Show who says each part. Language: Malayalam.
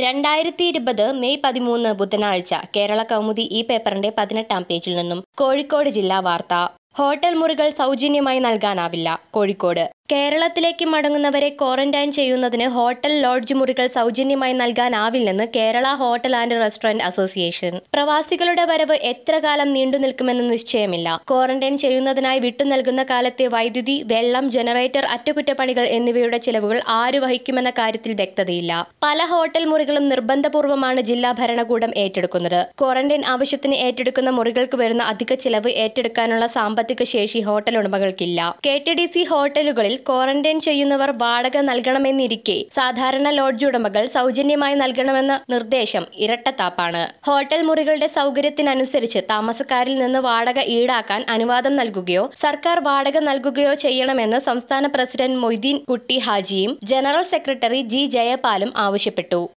Speaker 1: രണ്ടായിരത്തി ഇരുപത് മെയ് പതിമൂന്ന് ബുധനാഴ്ച കേരള കൗമുദി ഈ പേപ്പറിന്റെ പതിനെട്ടാം പേജിൽ നിന്നും കോഴിക്കോട് ജില്ലാ വാർത്ത ഹോട്ടൽ മുറികൾ സൗജന്യമായി നൽകാനാവില്ല കോഴിക്കോട് കേരളത്തിലേക്ക് മടങ്ങുന്നവരെ ക്വാറന്റൈൻ ചെയ്യുന്നതിന് ഹോട്ടൽ ലോഡ്ജ് മുറികൾ സൗജന്യമായി നൽകാനാവില്ലെന്ന് Kerala hotel and restaurant association പ്രവാസികളുടെ വരവ് എത്ര കാലം നീണ്ടു നിൽക്കുമെന്ന് നിശ്ചയമില്ല ക്വാറന്റൈൻ ചെയ്യുന്നതിനായി വിട്ടു നൽകുന്ന കാലത്തെ വൈദ്യുതി വെള്ളം ജനറേറ്റർ അറ്റകുറ്റപ്പണികൾ എന്നിവയുടെ ചിലവുകൾ ആര് വഹിക്കുമെന്ന കാര്യത്തിൽ വ്യക്തതയില്ല പല ഹോട്ടൽ മുറികളും നിർബന്ധപൂർവ്വമാണ് ജില്ലാ ഭരണകൂടം ഏറ്റെടുക്കുന്നത് ക്വാറന്റൈൻ ആവശ്യത്തിന് ഏറ്റെടുക്കുന്ന മുറികൾക്ക് വരുന്ന അധിക ചിലവ് ഏറ്റെടുക്കാനുള്ള സാമ്പത്തിക ശേഷി ഹോട്ടൽ ഉടമകൾക്കില്ല കെ ടി ഡി സി ഹോട്ടലുകളിൽ ക്വാറന്റൈൻ ചെയ്യുന്നവർ വാടക നൽകണമെന്നിരിക്കെ സാധാരണ ലോഡ്ജ് ഉടമകൾ സൗജന്യമായി നൽകണമെന്ന നിർദ്ദേശം ഇരട്ടത്താപ്പാണ് ഹോട്ടൽ മുറികളുടെ സൗകര്യത്തിനനുസരിച്ച് താമസക്കാരിൽ നിന്ന് വാടക ഈടാക്കാൻ അനുവാദം നൽകുകയോ സർക്കാർ വാടക നൽകുകയോ ചെയ്യണമെന്ന് സംസ്ഥാന പ്രസിഡന്റ് മൊയ്തീൻ കുട്ടി ഹാജിയും ജനറൽ സെക്രട്ടറി ജി ജയപാലും ആവശ്യപ്പെട്ടു